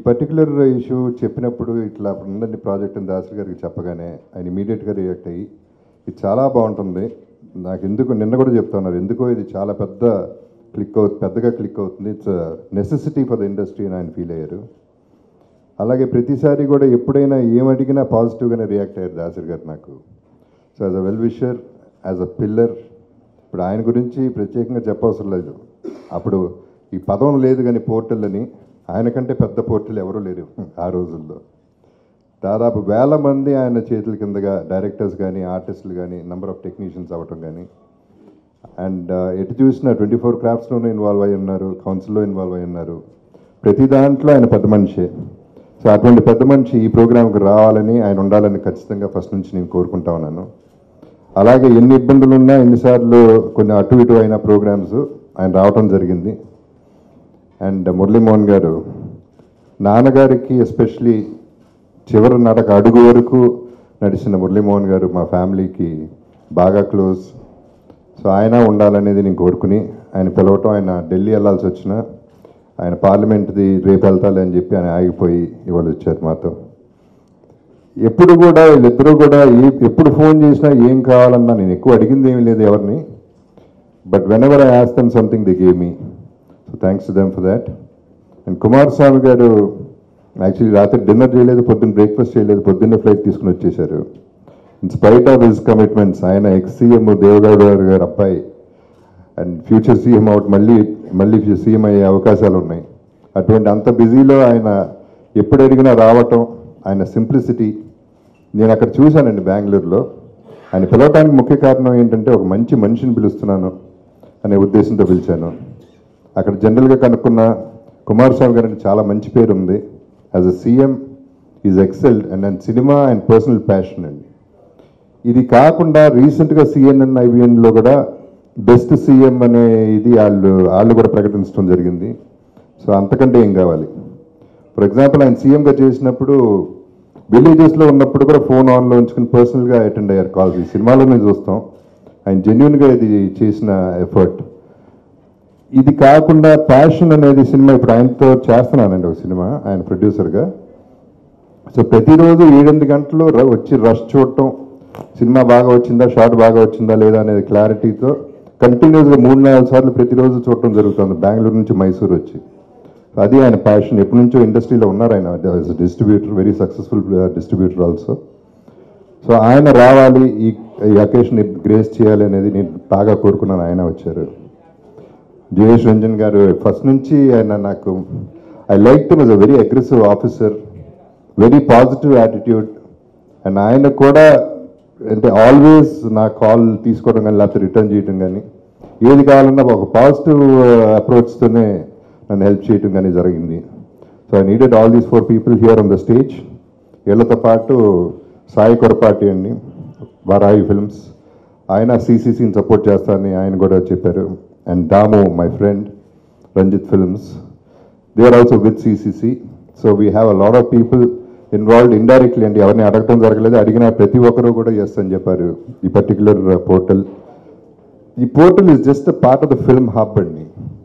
Particular issue చెప్పినప్పుడు ఇట్లా ఉందండి ప్రాజెక్ట్ అని దాసరి గారికి చెప్పగానే ఆయన ఇమీడియట్గా రియాక్ట్ అయ్యి ఇది చాలా బాగుంటుంది నాకు ఎందుకు నిన్న కూడా చెప్తున్నారు ఎందుకో ఇది చాలా పెద్ద క్లిక్ అవుతుంది పెద్దగా క్లిక్ అవుతుంది it's necessity for the industry అని ఆయన ఫీల్ అయ్యారు అలాగే ప్రతిసారి కూడా ఎప్పుడైనా ఏమడిగినా పాజిటివ్గానే రియాక్ట్ అయ్యారు దాసరి గారు నాకు so as a well wisher as a pillar ఇప్పుడు ఆయన గురించి ప్రత్యేకంగా చెప్పవసరం లేదు అప్పుడు ఈ పదం లేదు కానీ పోర్టల్ అని ఆయన కంటే పెద్ద పోర్టల్ ఎవరూ లేరు ఆ రోజుల్లో దాదాపు వేల మంది ఆయన చేతుల కిందగా డైరెక్టర్స్ కానీ ఆర్టిస్టులు కానీ నెంబర్ ఆఫ్ టెక్నీషియన్స్ అవ్వటం కానీ అండ్ ఎటు చూసినా ట్వంటీ ఫోర్ క్రాఫ్ట్స్లోనూ ఇన్వాల్వ్ అయి ఉన్నారు కౌన్సిల్లో ఇన్వాల్వ్ అయి ఉన్నారు ప్రతి దాంట్లో ఆయన పెద్ద మనిషే సో అటువంటి పెద్ద మనిషి ఈ ప్రోగ్రాంకి రావాలని ఆయన ఉండాలని ఖచ్చితంగా ఫస్ట్ నుంచి నేను కోరుకుంటా ఉన్నాను అలాగే ఎన్ని ఇబ్బందులు ఉన్నా ఎన్నిసార్లు కొన్ని అటు ఇటు అయిన ప్రోగ్రామ్స్ ఆయన రావటం జరిగింది అండ్ మురళీమోహన్ గారు నాన్నగారికి ఎస్పెషలీ చివరి నడక అడుగు వరకు నడిచిన మురళీమోహన్ గారు మా ఫ్యామిలీకి బాగా క్లోజ్ సో ఆయన ఉండాలనేది నేను కోరుకుని ఆయన పిలవటం ఆయన ఢిల్లీ వెళ్ళాల్సి వచ్చిన ఆయన పార్లమెంట్ది రేపు వెళ్తాలి అని చెప్పి ఆయన ఆగిపోయి ఇవాళ వచ్చారు మాతో ఎప్పుడు కూడా వీళ్ళిద్దరూ కూడా ఏ ఎప్పుడు ఫోన్ చేసినా ఏం కావాలన్నా నేను ఎక్కువ అడిగింది ఏమీ లేదు ఎవరిని but whenever I ask something they gave me so thanks to them for that and Kumaraswamy garu actually రాత్రి డిన్నర్ చేయలేదు పొద్దున్న బ్రేక్ఫాస్ట్ చేయలేదు పొద్దున్న ఫ్లైట్ తీసుకుని వచ్చేసారు in spite of his commitments ఆయన ఎక్స్ సీఎం దేవగౌడ గారు అబ్బాయి అండ్ ఫ్యూచర్ సీఎం అవుట్ మళ్ళీ మళ్ళీ సీఎం అయ్యే అవకాశాలు ఉన్నాయి అటువంటి అంత బిజీలో ఆయన ఎప్పుడు అడిగినా రావటం ఆయన సింప్లిసిటీ నేను అక్కడ చూశానండి బెంగళూరులో ఆయన పిలవటానికి ముఖ్య కారణం ఏంటంటే ఒక మంచి మనిషిని పిలుస్తున్నాను అనే ఉద్దేశంతో పిలిచాను అక్కడ జనరల్గా కనుక్కున్న కుమారస్వామి గారు అంటే చాలా మంచి పేరు ఉంది as a CM is excelled and and cinema and personal passion అండి ఇది కాకుండా రీసెంట్గా సిఎన్ఎన్ ఐబిఎన్లో కూడా బెస్ట్ సీఎం అనే ఇది వాళ్ళు వాళ్ళు కూడా ప్రకటించడం జరిగింది సో అంతకంటే ఏం కావాలి ఫర్ ఎగ్జాంపుల్ ఆయన సీఎంగా చేసినప్పుడు విలేజెస్లో ఉన్నప్పుడు కూడా ఫోన్ ఆన్లో ఉంచుకుని పర్సనల్గా అటెండ్ అయ్యారు కాల్స్ ఈ సినిమాలోనే చూస్తాం ఆయన జెన్యున్గా ఇది చేసిన ఎఫర్ట్ ఇది కాకుండా ప్యాషన్ అనేది సినిమా ఇప్పుడు ఆయనతో చేస్తున్నానండి ఒక సినిమా ఆయన ప్రొడ్యూసర్గా సో ప్రతిరోజు ఏడెనిమిది గంటలు ర- వచ్చి రష్ చూడటం సినిమా బాగా వచ్చిందా షార్ట్ బాగా వచ్చిందా లేదా అనేది క్లారిటీతో కంటిన్యూస్గా మూడు నాలుగు సార్లు ప్రతిరోజు చూడటం జరుగుతుంది బెంగళూరు నుంచి మైసూర్ వచ్చి అది ఆయన ప్యాషన్ ఎప్పటి నుంచో ఇండస్ట్రీలో ఉన్నారు ఆయన distributor very successful distributor also so ఆయన రావాలి ఈ ఈ అకేషన్ గ్రేస్ చేయాలి అనేది నేను బాగా కోరుకున్నాను ఆయన వచ్చారు జయేష్ రంజన్ గారు ఫస్ట్ నుంచి ఆయన నాకు I like to was a very aggressive officer very positive attitude and ఆయన కూడా అంటే ఆల్వేస్ నా కాల్ తీసుకోవడం కానీ లేకపోతే రిటర్న్ చేయడం కానీ ఏది కావాలన్నా ఒక పాజిటివ్ అప్రోచ్తోనే నన్ను హెల్ప్ చేయడం కానీ జరిగింది so I needed all these four people here on the stage వీళ్ళతో పాటు సాయి కొరపాటి అండి వారాయి ఫిల్మ్స్ ఆయన సిసిసిని సపోర్ట్ చేస్తారని ఆయన కూడా చెప్పారు and Damu my friend Ranjith films they are also with CCC so we have a lot of people involved indirectly అండి ఎవరిని అడగటం జరగలేదు అడిగిన ప్రతి ఒక్కరూ కూడా ఎస్ అని చెప్పారు ఈ పర్టికులర్ పోర్టల్ ఈ portal is just part of the film hub అండి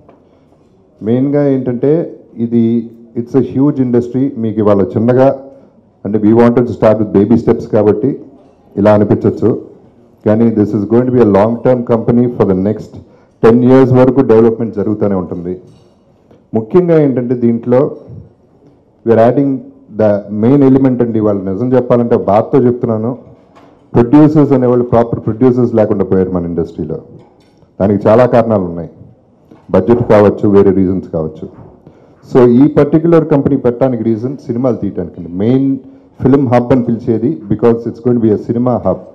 మెయిన్గా ఏంటంటే ఇది ఇట్స్ అ హ్యూజ్ ఇండస్ట్రీ మీకు ఇవాళ చిన్నగా అంటే we wanted start with baby steps కాబట్టి ఇలా అనిపించవచ్చు కానీ this is going to be a long term company for the next ten years వరకు డెవలప్మెంట్ జరుగుతూనే ఉంటుంది ముఖ్యంగా ఏంటంటే దీంట్లో we're adding the main element అండి వాళ్ళు నిజం చెప్పాలంటే బాధతో చెప్తున్నాను ప్రొడ్యూసర్స్ అనేవాళ్ళు ప్రాపర్ ప్రొడ్యూసర్స్ లేకుండా పోయారు మన ఇండస్ట్రీలో దానికి చాలా కారణాలు ఉన్నాయి బడ్జెట్ కావచ్చు వేరే రీజన్స్ కావచ్చు సో ఈ పర్టికులర్ కంపెనీ పెట్టడానికి రీజన్ సినిమాలు తీయడానికి మెయిన్ ఫిల్మ్ హబ్ అని పిలిచేది because it's going be a cinema hub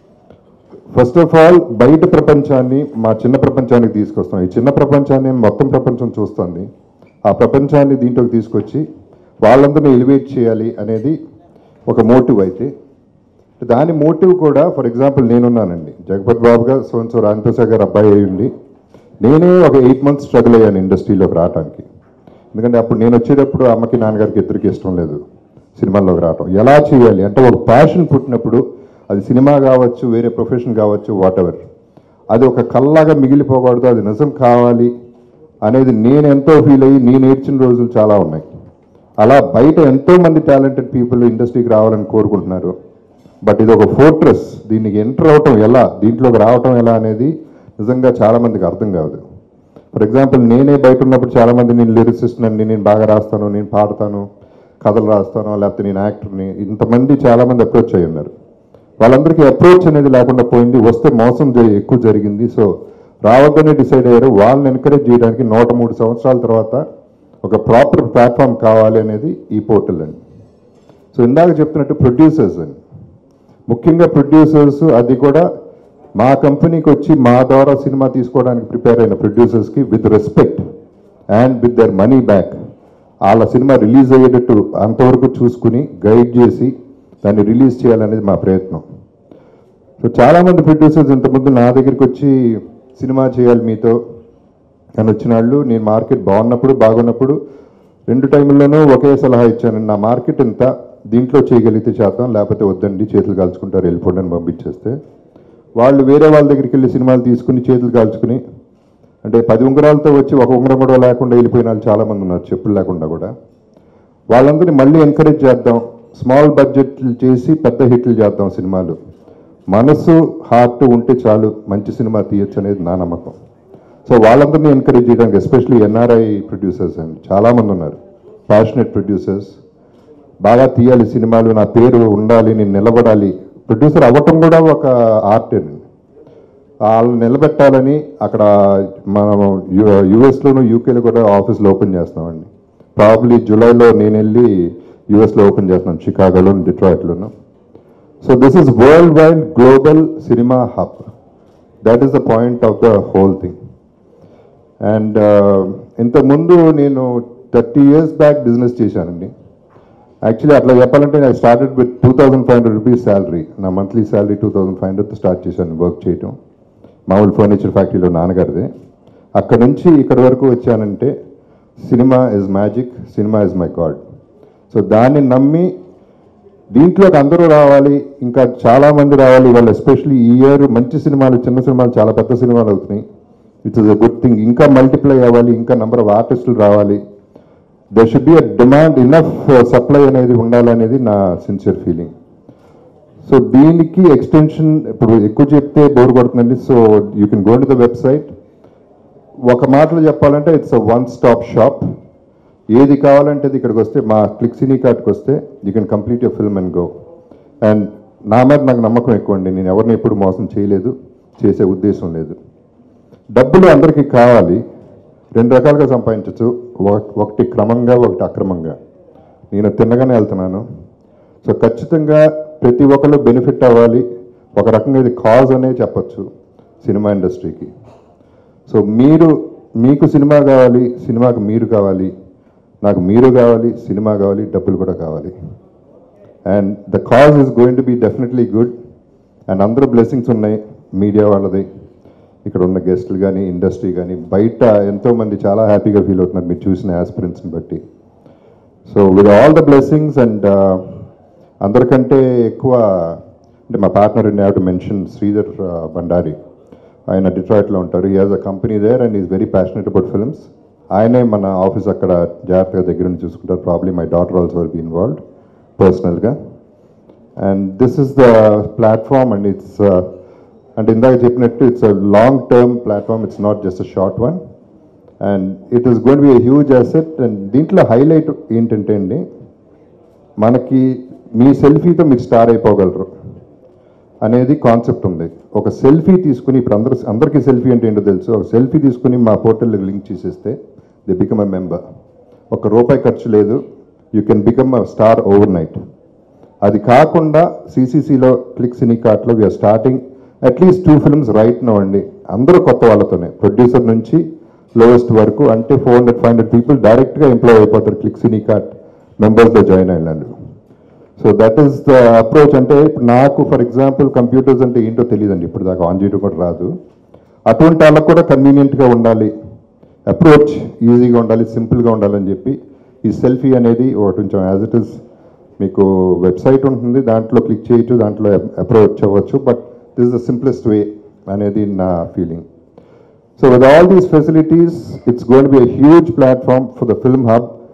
first of all బయట ప్రపంచాన్ని మా చిన్న ప్రపంచానికి తీసుకొస్తాం ఈ చిన్న ప్రపంచాన్ని మొత్తం ప్రపంచం చూస్తుంది ఆ ప్రపంచాన్ని దీంట్లోకి తీసుకొచ్చి వాళ్ళందరినీ ఎలివేట్ చేయాలి అనేది ఒక మోటివ్ అయితే దాని మోటివ్ కూడా ఫర్ ఎగ్జాంపుల్ నేనున్నానండి జగపత్ బాబుగా సోన్సో రాజప్రసాద్ గారు అబ్బాయి అయి ఉండి నేనే ఒక ఎయిట్ మంత్స్ స్ట్రగుల్ అయ్యాను ఇండస్ట్రీలోకి రావడానికి ఎందుకంటే అప్పుడు నేను వచ్చేటప్పుడు అమ్మకి నాన్నగారికి ఇద్దరికి ఇష్టం లేదు సినిమాల్లోకి రావటం ఎలా చేయాలి అంటే ఒక ప్యాషన్ పుట్టినప్పుడు అది సినిమా కావచ్చు వేరే ప్రొఫెషన్ కావచ్చు వాట్ ఎవర్ అది ఒక కల్లాగా మిగిలిపోకూడదు అది నిజం కావాలి అనేది నేను ఎంతో ఫీల్ అయ్యి నేను నేర్చిన రోజులు చాలా ఉన్నాయి అలా బయట ఎంతో మంది టాలెంటెడ్ పీపుల్ ఇండస్ట్రీకి రావాలని కోరుకుంటున్నారు బట్ ఇది ఒక ఫోర్ట్రెస్ దీనికి ఎంటర్ అవటం ఎలా దీంట్లోకి రావటం ఎలా అనేది నిజంగా చాలా మందికి అర్థం కాదు ఫర్ ఎగ్జాంపుల్ నేనే బయట ఉన్నప్పుడు చాలా మంది నేను లిరిసిస్ట్ అండి నేను బాగా రాస్తాను నేను పాడతాను కథలు రాస్తాను లేకపోతే నేను యాక్టర్ని ఇంతమంది చాలా మంది అప్రోచ్ అయ్యి ఉన్నారు వాళ్ళందరికీ అప్రోచ్ అనేది లేకుండా పోయింది వస్తే మోసం జరి- ఎక్కువ జరిగింది సో రావద్దని డిసైడ్ అయ్యారు వాళ్ళని ఎంకరేజ్ చేయడానికి నూట మూడు సంవత్సరాల తర్వాత ఒక ప్రాపర్ ప్లాట్ఫామ్ కావాలి అనేది ఈ పోర్టల్ అండి సో ఇందాక చెప్తున్నట్టు ప్రొడ్యూసర్స్ అని ముఖ్యంగా ప్రొడ్యూసర్స్ అది కూడా మా కంపెనీకి వచ్చి మా ద్వారా సినిమా తీసుకోవడానికి ప్రిపేర్ అయిన ప్రొడ్యూసర్స్కి with respect and with their money back వాళ్ళ సినిమా రిలీజ్ అయ్యేటట్టు అంతవరకు చూసుకుని గైడ్ చేసి దాన్ని రిలీజ్ చేయాలనేది మా ప్రయత్నం సో చాలామంది ప్రొడ్యూసర్స్ ఇంతకుముందు నా దగ్గరికి వచ్చి సినిమా చేయాలి మీతో అని వచ్చిన వాళ్ళు నేను మార్కెట్ బాగున్నప్పుడు బాగున్నప్పుడు రెండు టైంల్లోనూ ఒకే సలహా ఇచ్చాను నా మార్కెట్ ఎంత దీంట్లో చేయగలిగితే చేద్దాం లేకపోతే వద్దండి చేతులు కాల్చుకుంటారు వెళ్ళిపోండి అని పంపించేస్తే వాళ్ళు వేరే వాళ్ళ దగ్గరికి వెళ్ళి సినిమాలు తీసుకుని చేతులు కాల్చుకుని అంటే పది ఉంగరాలతో వచ్చి ఒక ఉంగరం కూడా లేకుండా వెళ్ళిపోయిన వాళ్ళు చాలామంది ఉన్నారు చెప్పులు లేకుండా కూడా వాళ్ళందరినీ మళ్ళీ ఎంకరేజ్ చేద్దాం స్మాల్ బడ్జెట్లు చేసి పెద్ద హిట్లు చేద్దాం సినిమాలు మనసు హార్ట్ ఉంటే చాలు మంచి సినిమా తీయొచ్చు అనేది నా నమ్మకం సో వాళ్ళందరినీ ఎంకరేజ్ చేయడానికి ఎస్పెషలీ ఎన్ఆర్ఐ ప్రొడ్యూసర్స్ అండి చాలామంది ఉన్నారు ప్యాషనెట్ ప్రొడ్యూసర్స్ బాగా తీయాలి సినిమాలు నా పేరు ఉండాలి నేను నిలబడాలి ప్రొడ్యూసర్ అవ్వటం కూడా ఒక ఆర్ట్ అండి వాళ్ళని నిలబెట్టాలని అక్కడ మనం యుఎస్లోను యూకేలో కూడా ఆఫీసులు ఓపెన్ చేస్తామండి ప్రాబ్లీ జూలైలో నేను వెళ్ళి యుఎస్లో ఓపెన్ చేస్తున్నాను షికాగోలో డిట్రాయిట్లోను so this is worldwide global cinema hub that is the point of the whole thing and ఇంతకుముందు నేను థర్టీ ఇయర్స్ బ్యాక్ బిజినెస్ చేశానండి యాక్చువల్లీ అట్లా చెప్పాలంటే నేను started with two thousand five hundred rupees salary నా monthly salary two thousand five hundred start చేశాను work చేయటం మామూలు ఫర్నిచర్ ఫ్యాక్టరీలో నాన్నగారిదే అక్కడ నుంచి ఇక్కడి వరకు వచ్చానంటే cinema is magic cinema is my god so దాన్ని నమ్మి దీంట్లోకి అందరూ రావాలి ఇంకా చాలా మంది రావాలి వాళ్ళు ఎస్పెషల్లీ ఈ ఇయర్ మంచి సినిమాలు చిన్న సినిమాలు చాలా పెద్ద సినిమాలు అవుతున్నాయి it is a good thing ఇంకా మల్టిప్లై అవ్వాలి ఇంకా నెంబర్ ఆఫ్ ఆర్టిస్టులు రావాలి they should be a demand enough supply అనేది ఉండాలనేది నా సిన్సియర్ ఫీలింగ్ సో దీనికి ఎక్స్టెన్షన్ ఇప్పుడు ఎక్కువ చెప్తే బోర్ కొడుతుందండి so you can go to the website ఒక మాటలో చెప్పాలంటే it's a one stop shop ఏది కావాలంటే అది ఇక్కడికి వస్తే మా క్లిక్ సినీ కార్డ్కి వస్తే you can complete your film and go and నా మీద నాకు నమ్మకం ఎక్కువ అండి నేను ఎవరిని ఎప్పుడు మోసం చేయలేదు చేసే ఉద్దేశం లేదు డబ్బులు అందరికీ కావాలి రెండు రకాలుగా సంపాదించవచ్చు ఒక- ఒకటి క్రమంగా ఒకటి అక్రమంగా నేను తిన్నగానే వెళ్తున్నాను సో ఖచ్చితంగా ప్రతి ఒక్కరు బెనిఫిట్ అవ్వాలి ఒక రకంగా ఇది కాజ్ అనే చెప్పొచ్చు సినిమా ఇండస్ట్రీకి సో మీరు మీకు సినిమా కావాలి సినిమాకి మీరు కావాలి నాకు మీరు కావాలి సినిమా కావాలి డబ్బులు కూడా కావాలి and the cause is going to be definitely good and అందరూ బ్లెస్సింగ్స్ ఉన్నాయి మీడియా వాళ్ళది ఇక్కడ ఉన్న గెస్టులు కానీ ఇండస్ట్రీ కానీ బయట ఎంతోమంది చాలా హ్యాపీగా ఫీల్ అవుతున్నారు మీరు చూసిన ఆస్పిరెంట్స్ని బట్టి so with all the blessings and అందరికంటే ఎక్కువ అంటే మా partner in have to mention Sridhar Bandari ఆయన డిట్రాయిట్లో ఉంటారు he has a company there and is very passionate about films ఆయనే మన ఆఫీస్ అక్కడ జాగ్రత్తగా దగ్గర నుంచి చూసుకుంటారు probably my daughter also will be involved పర్సనల్గా and this is the platform and it's అంటే ఇందాక చెప్పినట్టు it's a long term platform it's not just a short one and it is gonna be a huge asset and దీంట్లో highlight ఏంటంటే అండి మనకి మీ సెల్ఫీతో మీరు star అయిపోగలరు అనేది కాన్సెప్ట్ ఉంది ఒక సెల్ఫీ తీసుకుని ఇప్పుడు అందరూ అందరికీ సెల్ఫీ అంటే ఏంటో తెలుసు ఒక సెల్ఫీ తీసుకుని మా పోర్టల్కి లింక్ చేసేస్తే ది బికమ్ అ మెంబర్ ఒక రూపాయి ఖర్చు లేదు you can become a star overnight అది కాకుండా సిసిసిలో క్లిక్ సినీ కార్ట్లో we're starting at least two films right no అండి అందరూ కొత్త వాళ్ళతోనే ప్రొడ్యూసర్ నుంచి లోయెస్ట్ వరకు అంటే four hundred five hundred people డైరెక్ట్గా ఎంప్లాయ్ అయిపోతారు క్లిక్ సినీ కార్ట్ మెంబర్స్లో జాయిన్ అయినారు so that is the approach అంటే ఇప్పుడు నాకు ఫర్ ఎగ్జాంపుల్ కంప్యూటర్స్ అంటే ఏంటో తెలియదండి ఇప్పుడు దాకా ఆన్ చేయడం కూడా రాదు అటువంటి వాళ్ళకు కూడా కన్వీనియంట్గా ఉండాలి అప్రోచ్ ఈజీగా ఉండాలి సింపుల్గా ఉండాలని చెప్పి ఈ సెల్ఫీ అనేది ఒకటి కొంచెం యాజ్ ఇట్ ఇస్ మీకు వెబ్సైట్ ఉంటుంది దాంట్లో క్లిక్ చేయొచ్చు దాంట్లో అప్రోచ్ అవ్వచ్చు but this the simplest way అనేది నా feeling so with all these facilities it's gonna be a huge platform for the film hub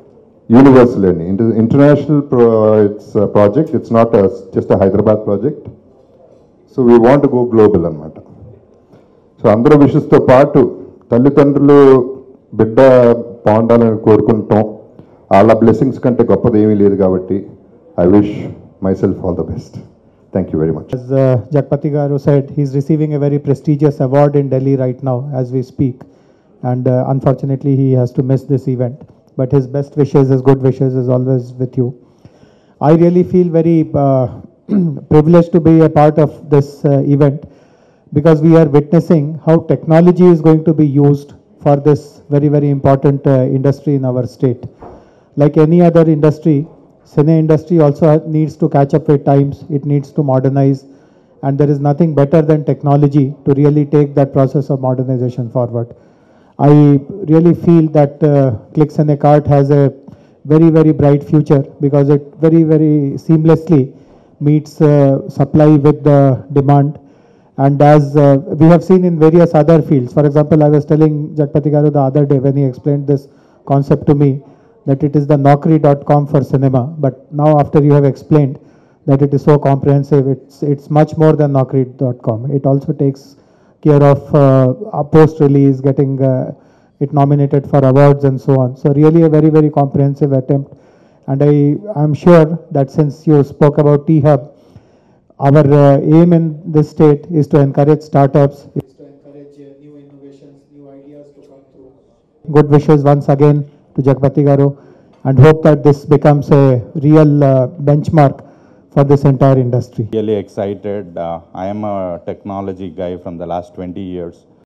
universal and inter- international pro- it's a project. It's not a, just a Hyderabad project. So we want to go global అన్నమాట so అందరూ విషస్తో పాటు తల్లిదండ్రులు బిడ్డ బాగుండాలని కోరుకుంటాం వాళ్ళ blessings కంటే గొప్పది ఏమీ లేదు కాబట్టి I wish myself all the best thank you very much As uh, Jagpati Garu said, he's receiving a very prestigious award in Delhi right now as we speak. And uh, unfortunately, he has to miss this event. But his best wishes, his good wishes is always with you. I really feel very uh, privileged to be a part of this uh, event because we are witnessing how technology is going to be used for this very, very important uh, industry in our state. Like any other industry, cine industry also ha- needs to catch up with times, it needs to modernize, and there is nothing better than technology to really take that process of modernization forward. I really feel that uh, Clicks and Cart has a very, very bright future because it very, very seamlessly meets uh, supply with the demand. And as uh, we have seen in various other fields, for example, I was telling Jagpati Garu the other day when he explained this concept to me that it is the Naukri.com for cinema. But now, after you have explained that it is so comprehensive, it's it's much more than Naukri.com. It also takes care of uh, post release, getting uh, it nominated for awards and so on. So really a very very comprehensive attempt. And I am sure that since you spoke about T Hub, our uh, aim in this state is to encourage startups, is to encourage uh, new innovations, new ideas to come through. Good wishes once again to Jagpati Garu and hope that this becomes a real uh, benchmark for this entire industry. really excited. Uh, I am a technology guy from the last 20 years.